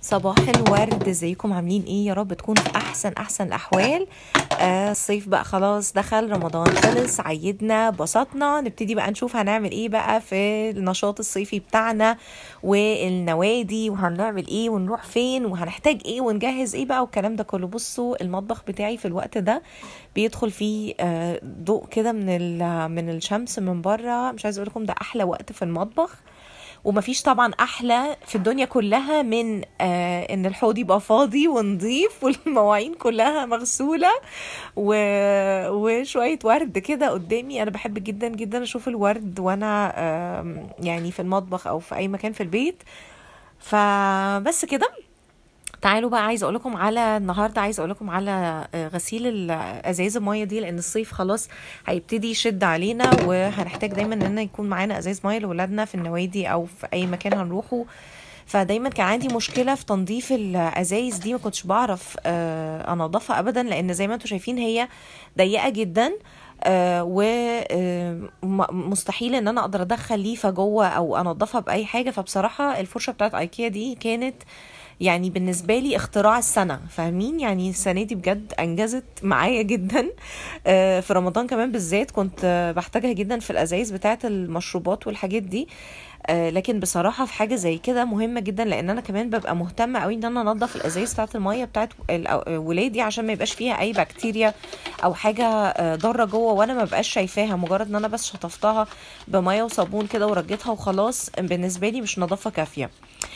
صباح الورد ازيكم عاملين ايه يا رب تكونوا في احسن احسن الاحوال آه الصيف بقى خلاص دخل رمضان خلص عيدنا بسطنا نبتدي بقى نشوف هنعمل ايه بقى في النشاط الصيفي بتاعنا والنوادي وهنعمل ايه ونروح فين وهنحتاج ايه ونجهز ايه بقى والكلام ده كله بصوا المطبخ بتاعي في الوقت ده بيدخل فيه آه ضوء كده من ال- من الشمس من بره مش عايزه اقول لكم ده احلى وقت في المطبخ ومفيش طبعا احلى في الدنيا كلها من آه ان الحوض يبقى فاضي ونظيف والمواعين كلها مغسوله و... وشويه ورد كده قدامي انا بحب جدا جدا اشوف الورد وانا آم، يعني في المطبخ او في اي مكان في البيت فبس كده تعالوا بقى عايزه اقول لكم على النهارده عايزه اقول لكم على آه، غسيل الازايز الميه دي لان الصيف خلاص هيبتدي يشد علينا وهنحتاج دايما ان يكون معانا ازايز ميه لاولادنا في النوادي او في اي مكان هنروحه فدايما كان عندي مشكله في تنظيف الازايز دي ما كنتش بعرف آه، انضفها ابدا لان زي ما انتم شايفين هي ضيقه جدا ومستحيل ان انا اقدر ادخل ليفه جوه او انضفها باي حاجه فبصراحه الفرشه بتاعت ايكيا دي كانت يعني بالنسبه لي اختراع السنه فاهمين يعني السنه دي بجد انجزت معايا جدا آه، في رمضان كمان بالذات كنت آه، بحتاجها جدا في الازايز بتاعه المشروبات والحاجات دي آه، لكن بصراحه في حاجه زي كده مهمه جدا لان انا كمان ببقى مهتمه قوي ان انا انضف الازايز بتاعه الميه بتاعه ال- ولادي عشان ما يبقاش فيها اي بكتيريا او حاجه آه، ضاره جوه وانا ما بقاش شايفاها مجرد ان انا بس شطفتها بميه وصابون كده ورجيتها وخلاص بالنسبه لي مش نظافه كافيه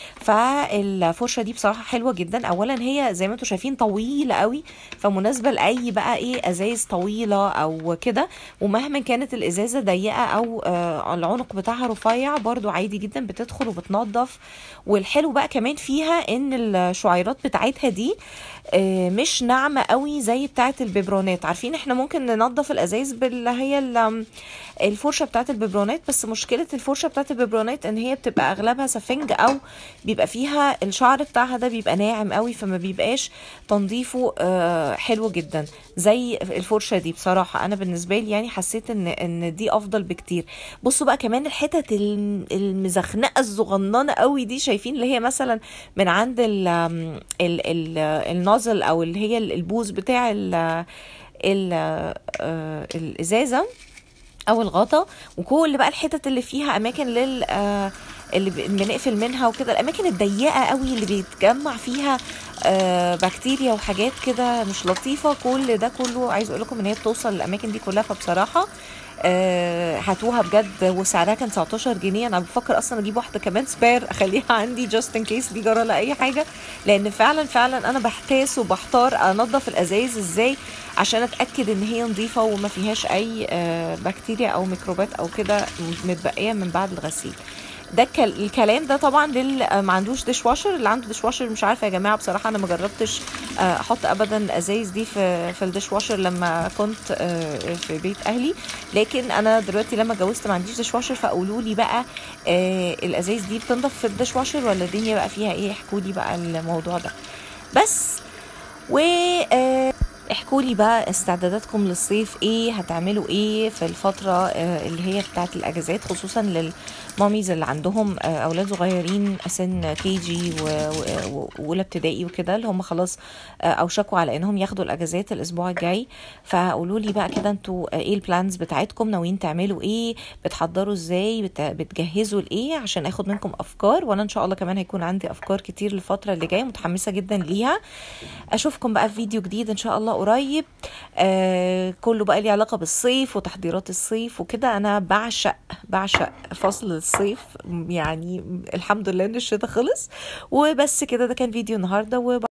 فالفرشه دي بصراحه حلوه جدا اولا هي زي ما انتم شايفين طويله قوي فمناسبه لاي بقى ايه ازايز طويله او كده ومهما كانت الازازه ضيقه او آه العنق بتاعها رفيع برضو عادي جدا بتدخل وبتنظف والحلو بقى كمان فيها ان الشعيرات بتاعتها دي آه مش ناعمه قوي زي بتاعه الببرونات عارفين احنا ممكن ننظف الازايز باللي هي ال- الفرشه بتاعه الببرونات بس مشكله الفرشه بتاعه الببرونات ان هي بتبقى اغلبها سفنج او بيبقى فيها الشعر بتاعها ده بيبقى ناعم قوي فما بيبقاش تنظيفه آه، حلو جدا زي الفرشه دي بصراحه انا بالنسبه لي يعني حسيت ان ان دي افضل بكتير بصوا بقى كمان الحتت الم- المزخنقه الصغننه قوي دي شايفين اللي هي مثلا من عند ال ال ال النازل او اللي هي البوز بتاع ال ال آه، الازازه او الغطا وكل بقى الحتت اللي فيها اماكن لل آه، اللي ب- بنقفل منها وكده الاماكن الضيقه قوي اللي بيتجمع فيها آه، بكتيريا وحاجات كده مش لطيفه كل ده كله عايز اقول لكم ان هي بتوصل للاماكن دي كلها فبصراحه آه، هاتوها بجد وسعرها كان 19 جنيه انا بفكر اصلا اجيب واحده كمان سبير اخليها عندي جاست ان كيس دي جرى لها اي حاجه لان فعلا فعلا انا بحتاس وبحتار انضف الازايز ازاي عشان اتاكد ان هي نظيفه وما فيهاش اي آه، بكتيريا او ميكروبات او كده متبقيه من بعد الغسيل ده الكل- الكلام ده طبعا للي آه، ما عندوش ديش واشر اللي عنده ديش واشر مش عارفه يا جماعه بصراحه انا ما جربتش آه، احط ابدا الازايز دي في في الديش واشر لما كنت آه، في بيت اهلي لكن انا دلوقتي لما اتجوزت ما عنديش ديش واشر فقولوا لي بقى آه، الازايز دي بتنضف في الديش واشر ولا الدنيا بقى فيها ايه احكوا لي بقى الموضوع ده بس و آه، احكوا لي بقى استعداداتكم للصيف ايه هتعملوا ايه في الفترة آه، اللي هي بتاعت الاجازات خصوصا للماميز اللي عندهم آه، اولاد صغيرين سن كي جي واولى ابتدائي وكده اللي هم خلاص آه، اوشكوا على انهم ياخدوا الاجازات الاسبوع الجاي فقولوا لي بقى كده انتوا آه، ايه البلانز بتاعتكم ناويين تعملوا ايه بتحضروا ازاي بت- بتجهزوا لايه عشان اخد منكم افكار وانا ان شاء الله كمان هيكون عندي افكار كتير الفترة اللي جاية متحمسة جدا ليها اشوفكم بقى في فيديو جديد ان شاء الله قريب آه كله بقى ليه علاقه بالصيف وتحضيرات الصيف وكده انا بعشق بعشق فصل الصيف يعني الحمد لله ان الشتاء خلص وبس كده ده كان فيديو النهارده